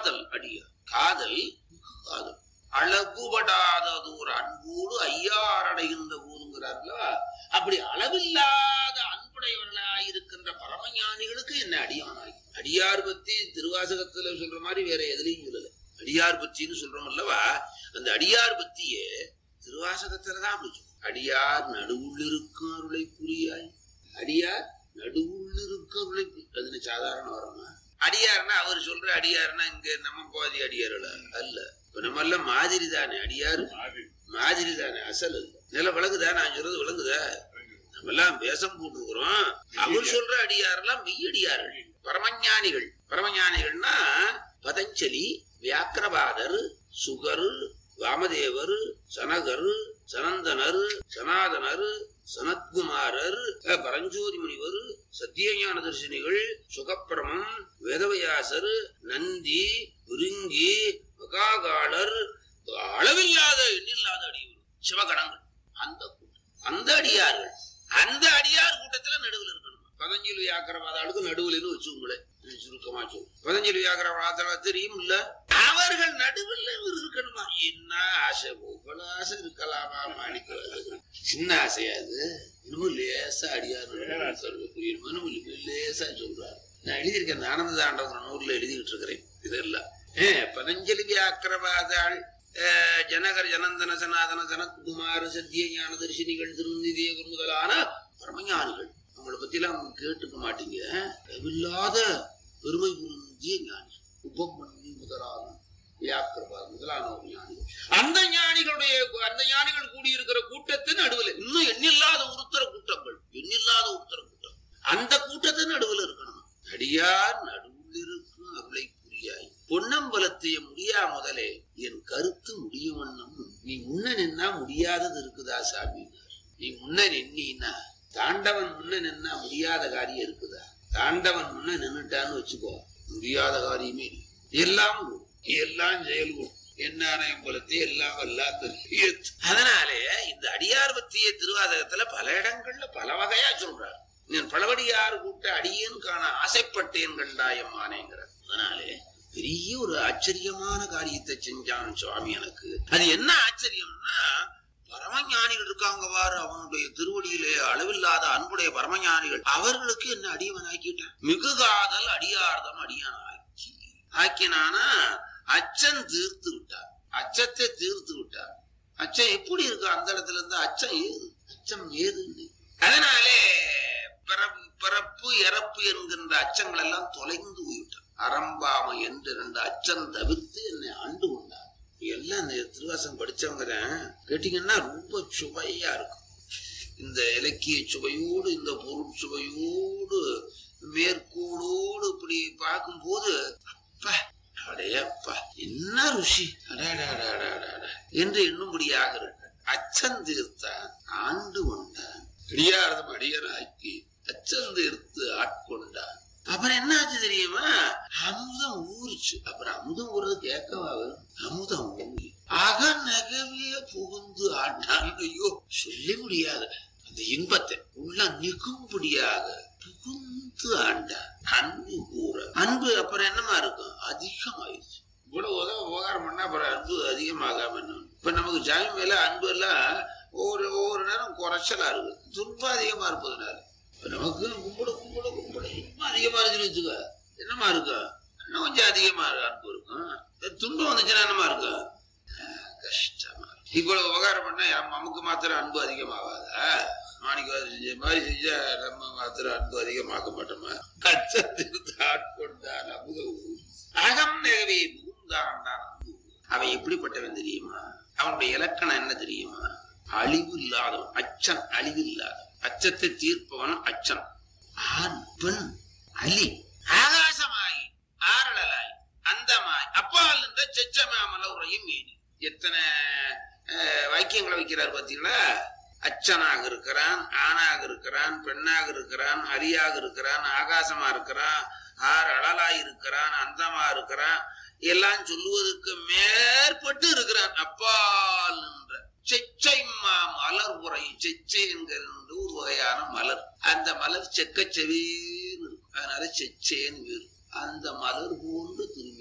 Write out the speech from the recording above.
காதல் அடியார் காதல் காதல் அளவுபடாததோர் அன்போடு ஐயாரடைகின்ற போதுங்கிறார்களா அப்படி அளவில்லாத அன்புடையவர்களாய் இருக்கின்ற பரமஞானிகளுக்கு என்ன அடியானாய் அடியார் பத்தி திருவாசகத்துல சொல்ற மாதிரி வேற எதுலையும் சொல்லல அடியார் பத்தின்னு சொல்றோம் அல்லவா அந்த அடியார் பத்தியே திருவாசகத்துலதான் அப்படி சொல்லும். அடியார் நடுவுள்ளிருக்கும் அருளை புரியாய் அடியார் நடுவுள்ளிருக்கும் அருளை புரி- அதுன்னு சாதாரண வரமா அடியார்னா அவர் சொல்ற அடியார்னா இங்க நம்ம பாதி அடியார்களா அல்ல இப்ப நம்ம எல்லாம் மாதிரி தானே அடியார் மாதிரி தானே அசல் அல்ல நில விளங்குதா நான் சொல்றது விளங்குதா நம்ம எல்லாம் வேஷம் போட்டுருக்கிறோம் அவர் சொல்ற அடியாரெல்லாம் மெய்யடியார்கள் பரமஞானிகள் பரமஞானிகள்னா பதஞ்சலி வியாக்கிரபாதர் சுகர் வாமதேவர் சனகர் சனந்தனர் சனாதனர் சனத்குமாரர் அஹ், பரஞ்சோதி முனிவர் சத்தியஞான தரிசனிகள் சுகப்பிரமம் வேதவியாசர் நந்தி விருங்கி மகாகாலர் அளவில்லாத எண்ணில்லாத அடியவர் சிவகணங்கள் அந்த கூட்டம் அந்த அடியார்கள் அந்த அடியார் கூட்டத்துல நடுவில் இருக்கணும் பதஞ்சலி வியாக்கிரவாதாளுக்கு நடுவில் வச்சுங்களேன் சுருக்கமா சொல்லு பதஞ்சலி வியாக்கிரவாதால தெரியும் இல்ல அவர்கள் நடுவில் இவர் இருக்கணுமா என்ன ஆசை போல ஆசை இருக்கலாமா மாணிக்க சின்ன ஆசையா அது இன்னமும் லேசா அடியார் சொல்ல புரியணுமா இன்னும் லேசா சொல்றாரு நான் எழுதியிருக்கேன் இந்த ஆனந்த தாண்டவன் நூல்ல எழுதிக்கிட்டு இருக்கிறேன் இதெல்லாம் ஏ, பதஞ்சலி வியாக்கிரவாதாள் அஹ், ஜனகர் ஜனந்தன சனாதன சனத்குமார் சத்திய ஞான தரிசினிகள் திருநிதியவர் முதலான பரமஞானிகள் அவங்கள பத்தி எல்லாம் கேட்டுக்க மாட்டீங்க இல்லாத பெருமை புரிஞ்சிய ஞானி உபமன்னி முதலான வியாக்கிரவாத முதலான ஒரு ஞானிகள் அந்த ஞானிகளுடைய அந்த ஞானிகள் கூடியிருக்கிற கூட்டத்தின் நடுவில் இன்னும் எண்ணில்லாத உருத்தர கூட்டங்கள் எண்ணில்லாத உருத்தர கூட்டம் அந்த கூட்டத்தின் நடுவில் இருக்கணும் அடியார் நடுவில் இருக்கும் அருளை புரியாய் பொன்னம்பலத்தைய முடியா முதலே என் கருத்து முடியும் வண்ணம் நீ முன்ன நின்னா முடியாதது இருக்குதா சாமி நீ முன்ன நின்னா தாண்டவன் முன்ன நின்னா முடியாத காரியம் இருக்குதா தாண்டவன் முன்ன நின்னுட்டான்னு வச்சுக்கோ முடியாத காரியமே இல்லை. எல்லாம் கூடும். எல்லாம் செயல் கூடும். என்னானயம் போலத்தே எல்லாம் வல்லாத அதனாலே இந்த அடியார் பற்றிய திருவாதகத்துல பல இடங்கள்ல பல வகையா சொல்றார் நான் பலவடியார் கூட்ட அடியேன் காண ஆசைப்பட்டேன் கண்டாயம் ஆனேங்கிறார் அதனாலே பெரிய ஒரு ஆச்சரியமான காரியத்தை செஞ்சான் சுவாமி எனக்கு அது என்ன ஆச்சரியம்னா பரமஞானிகள் இருக்காங்க பாரு அவனுடைய திருவடியிலே அளவில்லாத அன்புடைய பரமஞானிகள் அவர்களுக்கு என்ன அடியவன் ஆக்கிட்டான் மிகு காதல் அடியார்தம் அடியான் ஆக்கி ஆக்கினானா அச்சம் தீர்த்து விட்டார் அச்சத்தை தீர்த்து விட்டார் அச்சம் எப்படி இருக்கு அந்த இடத்துல இருந்து அச்சம் ஏது அச்சம் ஏது அதனாலே பிறப்பு பிறப்பு இறப்பு என்கின்ற அச்சங்கள் எல்லாம் தொலைந்து போய்விட்டார் அறம்பாமை என்று ரெண்டு அச்சம் தவிர்த்து என்னை ஆண்டு கொண்டார் எல்லாம் இந்த திருவாசம் படிச்சவங்க தான் கேட்டீங்கன்னா ரொம்ப சுவையா இருக்கும் இந்த இலக்கிய சுவையோடு இந்த பொருள் சுவையோடு மேற்கோளோடு இப்படி பார்க்கும்போது அப்பா அடையப்பா என்ன ருசி அடாடாடாடாடா என்று எண்ணும்படியாக இருக்கு அச்சம் தீர்த்தான் ஆண்டு கொண்டான் அடியாரதம் அடியராக்கி அச்சம் தீர்த்து ஆட்கொண்டான் அப்புறம் என்ன ஆச்சு தெரியுமா அமுதம் ஊறிச்சு அப்புறம் அமுதம் ஊறது கேட்கவா வரும் அமுதம் ஊறி அக நகவே புகுந்து ஆண்டான் ஐயோ சொல்ல முடியாது அந்த இன்பத்தை உள்ள நிற்கும்படியாக புகுந்து ஆண்டான் அன்பு கூற அன்பு அப்புறம் என்னமா இருக்கும் அதிகமாயிருச்சு இவ்வளவு உதவ உபகாரம் பண்ணா அப்புறம் அன்பு அதிகமாகாம என்ன இப்ப நமக்கு ஜாமி மேல அன்பு எல்லாம் ஒவ்வொரு ஒவ்வொரு நேரம் குறைச்சலா இருக்கு துன்பம் அதிகமா இருப்பதுனால இப்ப நமக்கு கும்பிட கும்பிட கும்பிட இன்னும் அதிகமா இருக்குன்னு வச்சுக்க என்னமா இருக்கும் இன்னும் கொஞ்சம் அதிகமா அன்பு இருக்கும் துன்பம் வந்துச்சுன்னா என்னமா இருக்கும் ஆஹ், கஷ்டமா இருக்கும். இவ்வளவு உபகாரம் பண்ணா நம்ம- நமக்கு மாத்திரம் அன்பு அதிகமாகாதா மாணிக்கவாதி செஞ்ச மாதிரி செஞ்சா நம்ம மாத்திரம் அன்பு அதிகமாக்க மாட்டோமா கச்சத்திற்கு ஆட்கொண்டான் அமுத ஊர். அகம் நகவே புகுந்தான் அன்பு. அவன் எப்படிப்பட்டவன் தெரியுமா அவனுடைய இலக்கணம் என்ன தெரியுமா அழிவு இல்லாதவன் அச்சன் அழிவு இல்லாதவன் அச்சத்தை தீர்ப்பவன் அச்சன் ஆண் பெண் அலி ஆகாசமாய் ஆரழலாய் அந்தமாய் அப்பால் இருந்த செச்சமாமல உரையும் மேனி எத்தனை அஹ், வாக்கியங்களை வைக்கிறார் பாத்தீங்களா அச்சனாக இருக்கிறான் ஆணாக இருக்கிறான் பெண்ணாக இருக்கிறான் அலியாக இருக்கிறான் ஆகாசமா இருக்கிறான் ஆறு அழலாய் இருக்கிறான் அந்தமா இருக்கிறான் எல்லாம் சொல்லுவதற்கு மேற்பட்டு இருக்கிறான் அப்பால் என்ற செச்சைமா மலர் உரை செச்சை என்கிற ஒரு வகையான மலர் அந்த மலர் செக்க செவேன்னு இருக்கும் அதனால செச்சேன்னு வேறு அந்த மலர் போன்று திரு